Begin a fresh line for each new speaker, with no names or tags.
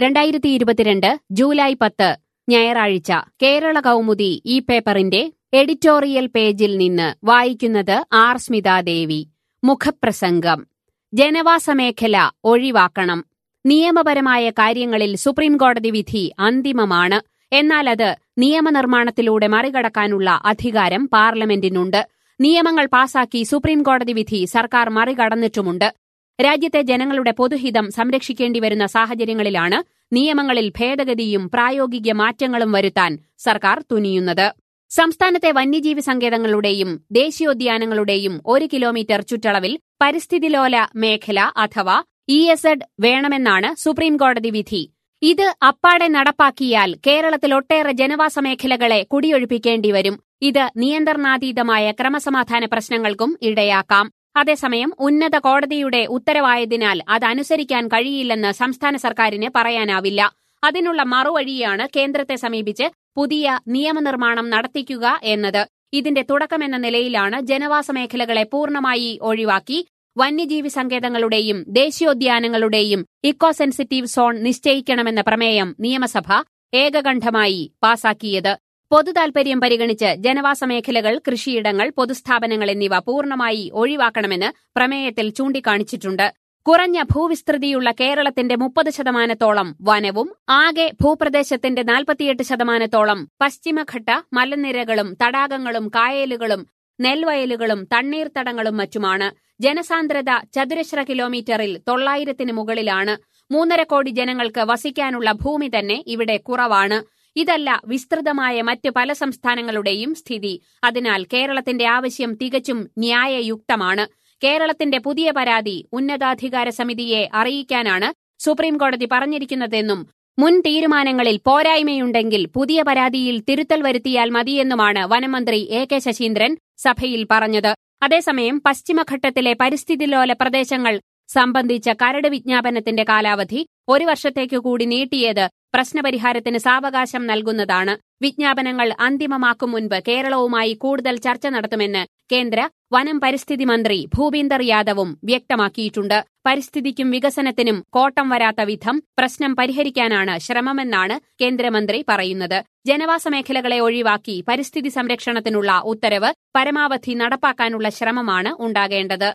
രണ്ടായിരത്തി ഇരുപത്തിരണ്ട് ജൂലൈ പത്ത് ഞായറാഴ്ച കേരള കൗമുദി ഈ പേപ്പറിന്റെ എഡിറ്റോറിയൽ പേജിൽ നിന്ന് വായിക്കുന്നത് ആർ സ്മിതാദേവി മുഖപ്രസംഗം ജനവാസ മേഖല ഒഴിവാക്കണം നിയമപരമായ കാര്യങ്ങളിൽ സുപ്രീംകോടതി വിധി അന്തിമമാണ് എന്നാൽ അത് നിയമനിർമ്മാണത്തിലൂടെ മറികടക്കാനുള്ള അധികാരം പാർലമെന്റിനുണ്ട് നിയമങ്ങൾ പാസാക്കി സുപ്രീംകോടതി വിധി സർക്കാർ മറികടന്നിട്ടുമുണ്ട് രാജ്യത്തെ ജനങ്ങളുടെ പൊതുഹിതം സംരക്ഷിക്കേണ്ടിവരുന്ന സാഹചര്യങ്ങളിലാണ് നിയമങ്ങളിൽ ഭേദഗതിയും പ്രായോഗിക മാറ്റങ്ങളും വരുത്താൻ സർക്കാർ തുനിയുന്നത് സംസ്ഥാനത്തെ വന്യജീവി സങ്കേതങ്ങളുടെയും ദേശീയോദ്യാനങ്ങളുടെയും ഒരു കിലോമീറ്റർ ചുറ്റളവിൽ പരിസ്ഥിതിലോല മേഖല അഥവാ ഇ എസ് എഡ് വേണമെന്നാണ് സുപ്രീംകോടതി വിധി ഇത് അപ്പാടെ നടപ്പാക്കിയാൽ കേരളത്തിൽ ഒട്ടേറെ ജനവാസ മേഖലകളെ കുടിയൊഴിപ്പിക്കേണ്ടി വരും ഇത് നിയന്ത്രണാതീതമായ ക്രമസമാധാന പ്രശ്നങ്ങൾക്കും ഇടയാക്കാം അതേസമയം ഉന്നത കോടതിയുടെ ഉത്തരവായതിനാൽ അതനുസരിക്കാൻ കഴിയില്ലെന്ന് സംസ്ഥാന സർക്കാരിന് പറയാനാവില്ല അതിനുള്ള മറുവഴിയാണ് കേന്ദ്രത്തെ സമീപിച്ച് പുതിയ നിയമനിർമ്മാണം നടത്തിക്കുക എന്നത് ഇതിന്റെ തുടക്കമെന്ന നിലയിലാണ് ജനവാസ മേഖലകളെ പൂർണ്ണമായി ഒഴിവാക്കി വന്യജീവി സങ്കേതങ്ങളുടെയും ദേശീയോദ്യാനങ്ങളുടെയും ഇക്കോ സെൻസിറ്റീവ് സോൺ നിശ്ചയിക്കണമെന്ന പ്രമേയം നിയമസഭ ഏകകണ്ഠമായി പാസാക്കിയത് പൊതുതാൽപര്യം പരിഗണിച്ച് ജനവാസ മേഖലകൾ കൃഷിയിടങ്ങൾ പൊതുസ്ഥാപനങ്ങൾ എന്നിവ പൂർണ്ണമായി ഒഴിവാക്കണമെന്ന് പ്രമേയത്തിൽ ചൂണ്ടിക്കാണിച്ചിട്ടുണ്ട് കുറഞ്ഞ ഭൂവിസ്തൃതിയുള്ള കേരളത്തിന്റെ മുപ്പത് ശതമാനത്തോളം വനവും ആകെ ഭൂപ്രദേശത്തിന്റെ നാൽപ്പത്തിയെട്ട് ശതമാനത്തോളം പശ്ചിമഘട്ട മലനിരകളും തടാകങ്ങളും കായലുകളും നെൽവയലുകളും തണ്ണീർത്തടങ്ങളും മറ്റുമാണ് ജനസാന്ദ്രത ചതുരശ്ര കിലോമീറ്ററിൽ തൊള്ളായിരത്തിന് മുകളിലാണ് മൂന്നര കോടി ജനങ്ങൾക്ക് വസിക്കാനുള്ള ഭൂമി തന്നെ ഇവിടെ കുറവാണ് ഇതല്ല വിസ്തൃതമായ മറ്റ് പല സംസ്ഥാനങ്ങളുടെയും സ്ഥിതി അതിനാൽ കേരളത്തിന്റെ ആവശ്യം തികച്ചും ന്യായയുക്തമാണ് കേരളത്തിന്റെ പുതിയ പരാതി ഉന്നതാധികാര സമിതിയെ അറിയിക്കാനാണ് സുപ്രീംകോടതി പറഞ്ഞിരിക്കുന്നതെന്നും മുൻ തീരുമാനങ്ങളിൽ പോരായ്മയുണ്ടെങ്കിൽ പുതിയ പരാതിയിൽ തിരുത്തൽ വരുത്തിയാൽ മതിയെന്നുമാണ് വനമന്ത്രി എ കെ ശശീന്ദ്രൻ സഭയിൽ പറഞ്ഞത് അതേസമയം പശ്ചിമഘട്ടത്തിലെ പരിസ്ഥിതിലോല പ്രദേശങ്ങൾ സംബന്ധിച്ച കരട് വിജ്ഞാപനത്തിന്റെ കാലാവധി ഒരു വർഷത്തേക്കു കൂടി നീട്ടിയത് പ്രശ്നപരിഹാരത്തിന് സാവകാശം നൽകുന്നതാണ് വിജ്ഞാപനങ്ങൾ അന്തിമമാക്കും മുൻപ് കേരളവുമായി കൂടുതൽ ചർച്ച നടത്തുമെന്ന് കേന്ദ്ര വനം പരിസ്ഥിതി മന്ത്രി ഭൂപീന്ദർ യാദവും വ്യക്തമാക്കിയിട്ടുണ്ട് പരിസ്ഥിതിക്കും വികസനത്തിനും കോട്ടം വരാത്ത വിധം പ്രശ്നം പരിഹരിക്കാനാണ് ശ്രമമെന്നാണ് കേന്ദ്രമന്ത്രി പറയുന്നത് ജനവാസ മേഖലകളെ ഒഴിവാക്കി പരിസ്ഥിതി സംരക്ഷണത്തിനുള്ള ഉത്തരവ് പരമാവധി നടപ്പാക്കാനുള്ള ശ്രമമാണ് ഉണ്ടാകേണ്ടത്